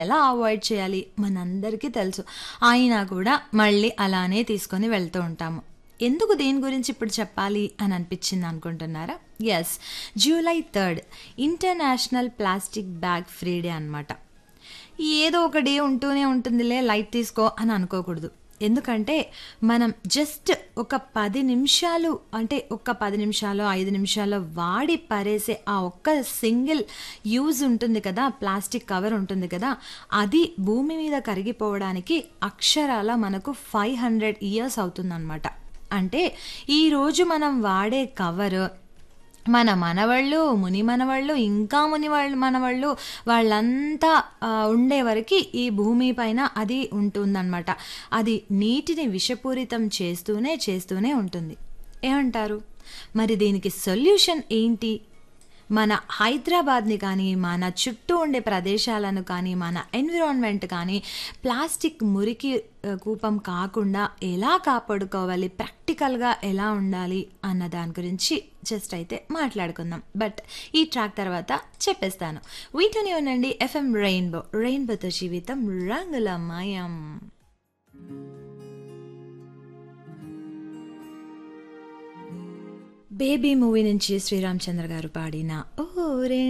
ఎలా అవాయిడ్ చేయాలి మనందరికీ తెలుసు అయినా కూడా మళ్ళీ అలానే తీసుకొని వెళ్తూ ఉంటాము ఎందుకు దీని గురించి ఇప్పుడు చెప్పాలి అని అనిపించింది అనుకుంటున్నారా yes July third international plastic bag free day అనమాట ఏదో ఒక డే ఉంటూనే ఉంటుందిలే లైట్ తీసుకో అని అనుకోకూడదు ఎందుకంటే మనం జస్ట్ ఒక పది నిమిషాలు అంటే ఒక పది నిమిషాలు ఐదు నిమిషాలు వాడి పరేసే ఆ ఒక్క సింగిల్ యూజ్ ఉంటుంది కదా ప్లాస్టిక్ కవర్ ఉంటుంది కదా అది భూమి మీద కరిగిపోవడానికి అక్షరాల మనకు ఫైవ్ హండ్రెడ్ ఇయర్స్ అవుతుందన్నమాట అంటే ఈరోజు మనం వాడే కవర్ మన మనవాళ్ళు ముని మనవాళ్ళు ఇంకా ముని వాళ్ళు మనవాళ్ళు వాళ్ళంతా ఆ, ఉండే వరకు ఈ భూమి పైన అది ఉంటుందన్నమాట అది నీటిని విషపూరితం చేస్తూనే చేస్తూనే ఉంటుంది ఏమంటారు మరి దీనికి సొల్యూషన్ ఏంటి మన హైదరాబాద్ని కానీ మన చుట్టూ ఉండే ప్రదేశాలను కానీ మన ఎన్విరాన్మెంట్ కానీ ప్లాస్టిక్ మురికి ఆ, కూపం కాకుండా ఎలా కాపాడుకోవాలి ప్రాక్టికల్గా ఎలా ఉండాలి అన్న దాని గురించి జస్ట్ అయితే మాట్లాడుకుందాం బట్ ఈ ట్రాక్ తర్వాత చెప్పేస్తాను వీటిని ఉండండి ఎఫ్ఎం రెయిన్బో రెయిన్బోతో జీవితం రంగుల మయం బేబీ మూవీ నుంచి శ్రీరామ్ చంద్ర గారు పాడిన ఓ రే